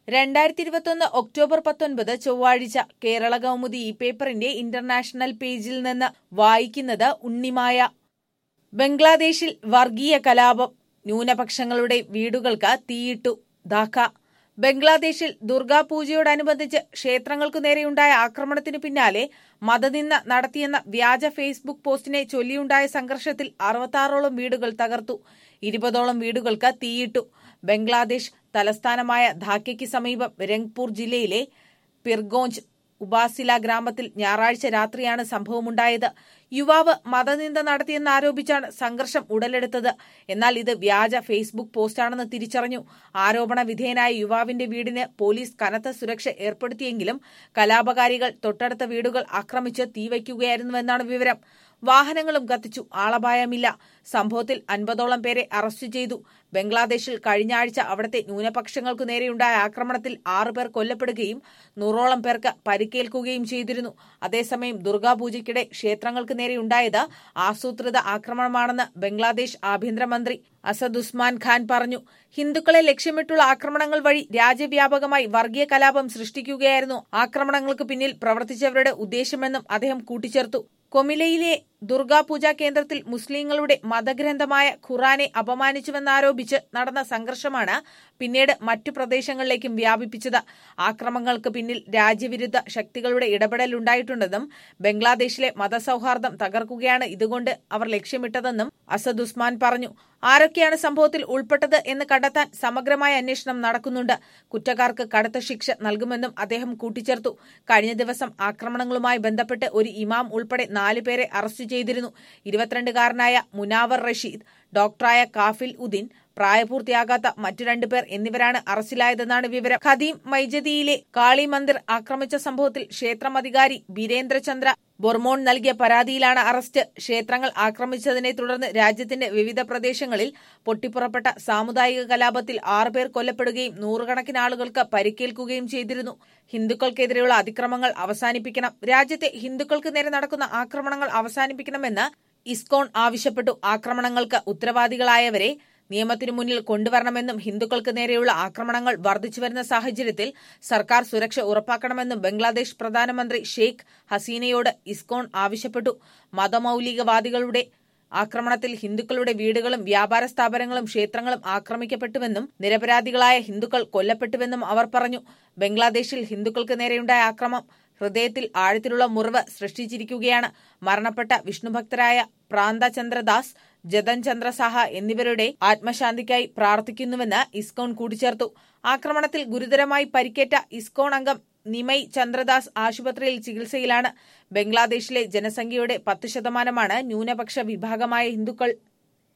രണ്ടായിരത്തി ഇരുപത്തൊന്ന് ഒക്ടോബർ പത്തൊൻപത് ചൊവ്വാഴ്ച കേരള കൗമുദി ഈ പേപ്പറിന്റെ ഇന്റർനാഷണൽ പേജിൽ നിന്ന് വായിക്കുന്നത് ഉണ്ണിമായ ബംഗ്ലാദേശിൽ വർഗീയ കലാപം ന്യൂനപക്ഷങ്ങളുടെ വീടുകൾക്ക് തീയിട്ടു ധാക്ക ബംഗ്ലാദേശിൽ ദുർഗാപൂജയോടനുബന്ധിച്ച് ക്ഷേത്രങ്ങൾക്കു നേരെയുണ്ടായ ആക്രമണത്തിനു പിന്നാലെ മതനിന്ദ നടത്തിയെന്ന വ്യാജ ഫേസ്ബുക്ക് പോസ്റ്റിനെ ചൊല്ലിയുണ്ടായ സംഘർഷത്തിൽ അറുപത്താറോളം വീടുകൾ തകർത്തു ഇരുപതോളം വീടുകൾക്ക് തീയിട്ടു ബംഗ്ലാദേശ് തലസ്ഥാനമായ ധാക്കയ്ക്ക് സമീപം രംഗ്പൂർ ജില്ലയിലെ പിർഗോഞ്ച് ഉബാസില ഗ്രാമത്തിൽ ഞായറാഴ്ച രാത്രിയാണ് സംഭവമുണ്ടായത് യുവാവ് മതനിന്ദ നടത്തിയെന്നാരോപിച്ചാണ് സംഘർഷം ഉടലെടുത്തത് എന്നാൽ ഇത് വ്യാജ ഫേസ്ബുക്ക് പോസ്റ്റാണെന്ന് തിരിച്ചറിഞ്ഞു ആരോപണ വിധേയനായ യുവാവിന്റെ വീടിന് പോലീസ് കനത്ത സുരക്ഷ ഏർപ്പെടുത്തിയെങ്കിലും കലാപകാരികൾ തൊട്ടടുത്ത വീടുകൾ ആക്രമിച്ച് തീവയ്ക്കുകയായിരുന്നുവെന്നാണ് വിവരം വാഹനങ്ങളും കത്തിച്ചു ആളപായമില്ല സംഭവത്തിൽ അൻപതോളം പേരെ അറസ്റ്റ് ചെയ്തു ബംഗ്ലാദേശിൽ കഴിഞ്ഞ ആഴ്ച അവിടുത്തെ ന്യൂനപക്ഷങ്ങൾക്കു നേരെയുണ്ടായ ആക്രമണത്തിൽ ആറുപേർ കൊല്ലപ്പെടുകയും നൂറോളം പേർക്ക് പരിക്കേൽക്കുകയും ചെയ്തിരുന്നു അതേസമയം ദുർഗാപൂജയ്ക്കിടെ ക്ഷേത്രങ്ങൾക്ക് നേരെയുണ്ടായത് ആസൂത്രിത ആക്രമണമാണെന്ന് ബംഗ്ലാദേശ് ആഭ്യന്തരമന്ത്രി അസദുസ്മാൻ ഖാൻ പറഞ്ഞു ഹിന്ദുക്കളെ ലക്ഷ്യമിട്ടുള്ള ആക്രമണങ്ങൾ വഴി രാജ്യവ്യാപകമായി വർഗീയ കലാപം സൃഷ്ടിക്കുകയായിരുന്നു ആക്രമണങ്ങൾക്ക് പിന്നിൽ പ്രവർത്തിച്ചവരുടെ ഉദ്ദേശമെന്നും അദ്ദേഹം കൂട്ടിച്ചേർത്തു കൊമിലയിലെ ദുർഗാപൂജാ കേന്ദ്രത്തിൽ മുസ്ലിങ്ങളുടെ മതഗ്രന്ഥമായ ഖുറാനെ അപമാനിച്ചുവെന്നാരോപിച്ച് നടന്ന സംഘർഷമാണ് പിന്നീട് മറ്റു പ്രദേശങ്ങളിലേക്കും വ്യാപിപ്പിച്ചത് ആക്രമണങ്ങൾക്ക് പിന്നിൽ രാജ്യവിരുദ്ധ ശക്തികളുടെ ഇടപെടലുണ്ടായിട്ടുണ്ടെന്നും ബംഗ്ലാദേശിലെ മതസൌഹാർദ്ദം തകർക്കുകയാണ് ഇതുകൊണ്ട് അവർ ലക്ഷ്യമിട്ടതെന്നും അസദുസ്മാൻ പറഞ്ഞു ആരൊക്കെയാണ് സംഭവത്തിൽ ഉൾപ്പെട്ടത് എന്ന് കണ്ടെത്താൻ സമഗ്രമായ അന്വേഷണം നടക്കുന്നുണ്ട് കുറ്റക്കാർക്ക് കടുത്ത ശിക്ഷ നൽകുമെന്നും അദ്ദേഹം കൂട്ടിച്ചേർത്തു കഴിഞ്ഞ ദിവസം ആക്രമണങ്ങളുമായി ബന്ധപ്പെട്ട് ഒരു ഇമാം ഉൾപ്പെടെ നാലുപേരെ അറസ്റ്റ് ചെയ്തിരുന്നു ഇരുപത്തിരണ്ടുകാരനായ മുനാവർ റഷീദ് ഡോക്ടറായ കാഫിൽ ഉദ്ദീൻ പ്രായപൂർത്തിയാകാത്ത മറ്റു രണ്ടുപേർ എന്നിവരാണ് അറസ്റ്റിലായതെന്നാണ് വിവരം ഖദീം മൈജദിയിലെ കാളി മന്ദിർ ആക്രമിച്ച സംഭവത്തിൽ ക്ഷേത്രമധികാരി ബീരേന്ദ്രചന്ദ്ര ബൊർമോൺ നൽകിയ പരാതിയിലാണ് അറസ്റ്റ് ക്ഷേത്രങ്ങൾ ആക്രമിച്ചതിനെ തുടർന്ന് രാജ്യത്തിന്റെ വിവിധ പ്രദേശങ്ങളിൽ പൊട്ടിപ്പുറപ്പെട്ട സാമുദായിക കലാപത്തിൽ ആറുപേർ കൊല്ലപ്പെടുകയും നൂറുകണക്കിന് ആളുകൾക്ക് പരിക്കേൽക്കുകയും ചെയ്തിരുന്നു ഹിന്ദുക്കൾക്കെതിരെയുള്ള അതിക്രമങ്ങൾ അവസാനിപ്പിക്കണം രാജ്യത്തെ ഹിന്ദുക്കൾക്ക് നേരെ നടക്കുന്ന ആക്രമണങ്ങൾ അവസാനിപ്പിക്കണമെന്ന് ഇസ്കോൺ ആവശ്യപ്പെട്ടു ആക്രമണങ്ങൾക്ക് ഉത്തരവാദികളായവരെ നിയമത്തിനു മുന്നിൽ കൊണ്ടുവരണമെന്നും ഹിന്ദുക്കൾക്ക് നേരെയുള്ള ആക്രമണങ്ങൾ വർദ്ധിച്ചുവരുന്ന സാഹചര്യത്തിൽ സർക്കാർ സുരക്ഷ ഉറപ്പാക്കണമെന്നും ബംഗ്ലാദേശ് പ്രധാനമന്ത്രി ഷെയ്ഖ് ഹസീനയോട് ഇസ്കോൺ ആവശ്യപ്പെട്ടു മതമൌലികവാദികളുടെ ആക്രമണത്തിൽ ഹിന്ദുക്കളുടെ വീടുകളും വ്യാപാര സ്ഥാപനങ്ങളും ക്ഷേത്രങ്ങളും ആക്രമിക്കപ്പെട്ടുവെന്നും നിരപരാധികളായ ഹിന്ദുക്കൾ കൊല്ലപ്പെട്ടുവെന്നും അവർ പറഞ്ഞു ബംഗ്ലാദേശിൽ ഹിന്ദുക്കൾക്ക് നേരെയുണ്ടായ ആക്രമം ഹൃദയത്തിൽ ആഴത്തിലുള്ള മുറിവ് സൃഷ്ടിച്ചിരിക്കുകയാണ് മരണപ്പെട്ട വിഷ്ണുഭക്തരായ പ്രാന്തചന്ദ്രദാസ് ജതൻ ചന്ദ്ര സാഹ എന്നിവരുടെ ആത്മശാന്തിക്കായി പ്രാർത്ഥിക്കുന്നുവെന്ന് ഇസ്കോൺ കൂട്ടിച്ചേർത്തു ആക്രമണത്തിൽ ഗുരുതരമായി പരിക്കേറ്റ ഇസ്കോൺ അംഗം നിമൈ ചന്ദ്രദാസ് ആശുപത്രിയിൽ ചികിത്സയിലാണ് ബംഗ്ലാദേശിലെ ജനസംഖ്യയുടെ പത്ത് ശതമാനമാണ് ന്യൂനപക്ഷ വിഭാഗമായ ഹിന്ദുക്കൾ